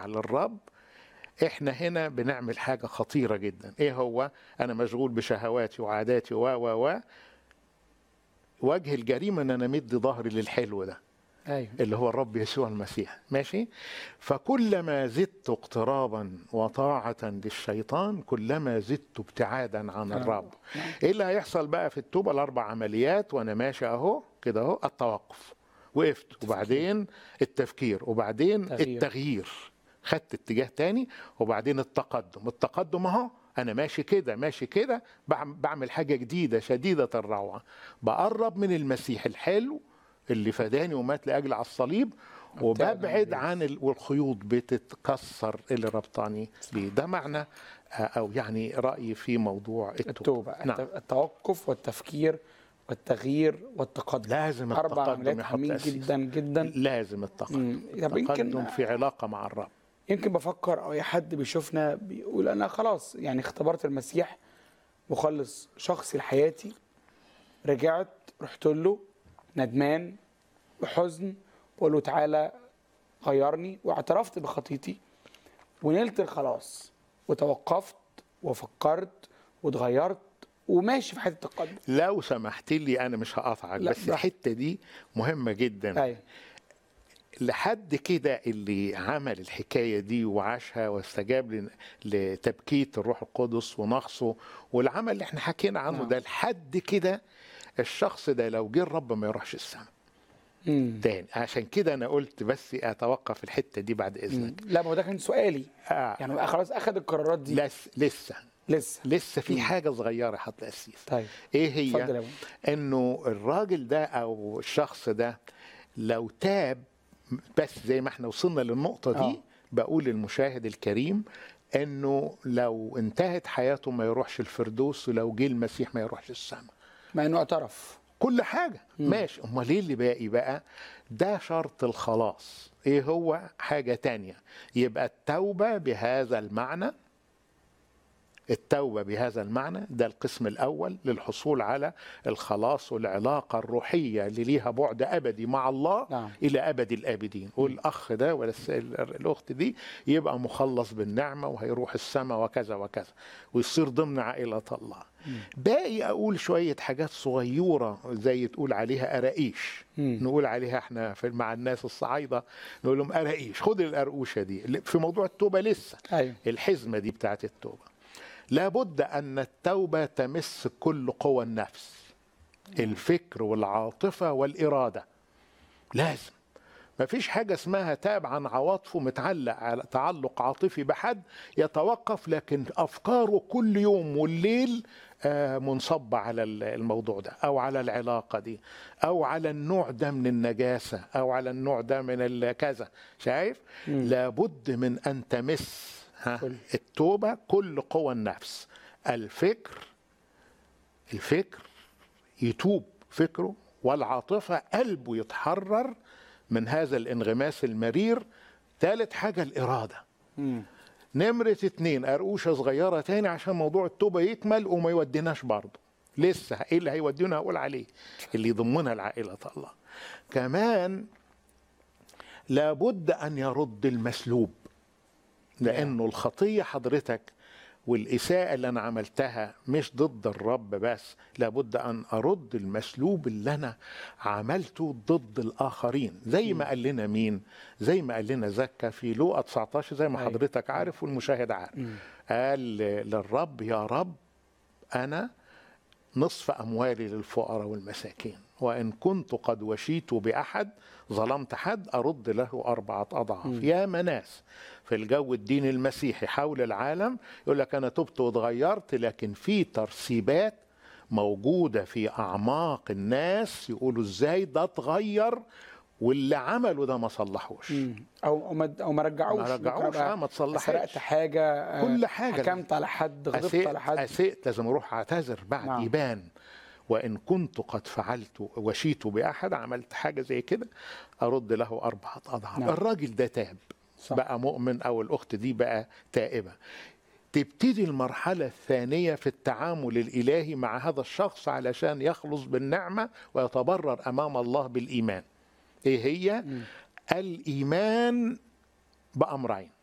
للرب احنا هنا بنعمل حاجة خطيرة جدا ايه هو انا مشغول بشهواتي وعاداتي و و و وجه الجريمة ان انا مدي ظهري للحلو ده ايوه اللي هو الرب يسوع المسيح ماشي فكلما زدت اقترابا وطاعة للشيطان كلما زدت ابتعادا عن نعم. الرب نعم. ايه اللي هيحصل بقى في التوبة الاربع عمليات وانا ماشي اهو كده اهو التوقف وقفت وبعدين التفكير وبعدين تغيير. التغيير خدت اتجاه تاني وبعدين التقدم التقدم اهو انا ماشي كده ماشي كده بعم- بعمل حاجه جديده شديده الروعه بقرب من المسيح الحلو اللي فداني ومات لاجل على الصليب وابتعد وببعد عن عن ال... والخيوط بتتكسر اللي ربطاني بيه ده معنى آه، او يعني رايي في موضوع التوبه, التوبه نعم الت- التوقف والتفكير والتغيير والتقدم لازم اربع التقدم عمليات يا حط هامين أسيس. جدا جدا لازم التقدم مم. طب التقدم يمكن في علاقه مع الرب يمكن بفكر او اي حد بيشوفنا بيقول انا خلاص يعني اختبرت المسيح مخلص شخصي لحياتي رجعت رحت له ندمان بحزن بقول له تعالى غيرني واعترفت بخطيتي ونلت الخلاص وتوقفت وفكرت واتغيرت وماشي في حته التقدم لو سمحت لي انا مش هقطعك لا، بس براحتك. الحته دي مهمه جدا ايوه لحد كده اللي عمل الحكاية دي وعاشها واستجاب ل- لتبكيت الروح القدس ونقصه والعمل اللي احنا حكينا عنه نعم. ده لحد كده الشخص ده لو جه الرب ما يروحش السماء مم. تاني عشان كده انا قلت بس اتوقف الحتة دي بعد مم. اذنك لا ما هو ده كان سؤالي آه يعني بقى خلاص اخذ القرارات دي لس لسه لسه لسه في مم. حاجة صغيرة حط أسيس طيب ايه هي اتفضل يا ابو انه الراجل ده او الشخص ده لو تاب بس زي ما احنا وصلنا للنقطة دي آه. بقول للمشاهد الكريم انه لو انتهت حياته ما يروحش الفردوس ولو جه المسيح ما يروحش السماء مع انه اعترف كل حاجة ماشي امال ايه اللي باقي بقى ده شرط الخلاص ايه هو حاجة تانية يبقى التوبة بهذا المعنى التوبة بهذا المعنى ده القسم الأول للحصول على الخلاص والعلاقة الروحية اللي ليها بعد أبدي مع الله نعم. إلى أبد الآبدين والأخ ده ولا الس- الأخت دي يبقى مخلص بالنعمة وهيروح السماء وكذا وكذا ويصير ضمن عائلة الله باقي أقول شوية حاجات صغيرة زي تقول عليها أرائيش مم. نقول عليها احنا في مع الناس الصعايدة نقول لهم أرائيش خد الأرقوشة دي في موضوع التوبة لسه ايوه الحزمة دي بتاعت التوبة لابد أن التوبة تمس كل قوى النفس الفكر والعاطفة والإرادة لازم ما فيش حاجة اسمها تاب عن عواطفه متعلق على تعلق عاطفي بحد يتوقف لكن أفكاره كل يوم والليل آه، منصبة على ال- الموضوع ده أو على العلاقة دي أو على النوع ده من النجاسة أو على النوع ده من الكذا شايف لابد من أن تمس ها كل. التوبة كل قوى النفس الفكر الفكر يتوب فكره والعاطفة قلبه يتحرر من هذا الانغماس المرير ثالث حاجة الإرادة مم. نمرة اتنين قرقوشة صغيرة تاني عشان موضوع التوبة يكمل وما يوديناش برضه لسه ايه اللي هيودينا هقول عليه اللي يضمنا لعائلة الله كمان لابد أن يرد المسلوب لأنه الخطية حضرتك والإساءة اللي أنا عملتها مش ضد الرب بس لابد أن أرد المسلوب اللي أنا عملته ضد الآخرين زي ما قال لنا مين زي ما قال لنا زكا في لوقا 19 زي ما أيوة. حضرتك عارف والمشاهد عارف قال للرب يا رب أنا نصف أموالي للفقراء والمساكين وإن كنت قد وشيت بأحد ظلمت حد أرد له أربعة أضعاف يا مناس في الجو الديني المسيحي حول العالم يقول لك أنا تبت واتغيرت لكن في ترسيبات موجودة في أعماق الناس يقولوا إزاي ده اتغير واللي عمله ده ما صلحوش مم. او او ما او ما رجعوش ما رجعوش، ممكن أبقى آه، ما تصلحهاش. سرقت حاجه آه، كل حاجة. حكمت على حد غضبت أسئت, على حد أسئت لازم أروح أعتذر بعد نعم. يبان وإن كنت قد فعلت وشيت بأحد عملت حاجة زي كده أرد له أربعة أضعاف نعم. الراجل ده تاب صح. بقى مؤمن أو الأخت دي بقى تائبة تبتدي المرحلة الثانية في التعامل الإلهي مع هذا الشخص علشان يخلص بالنعمة ويتبرر أمام الله بالإيمان إيه هي؟ الإيمان بأمرين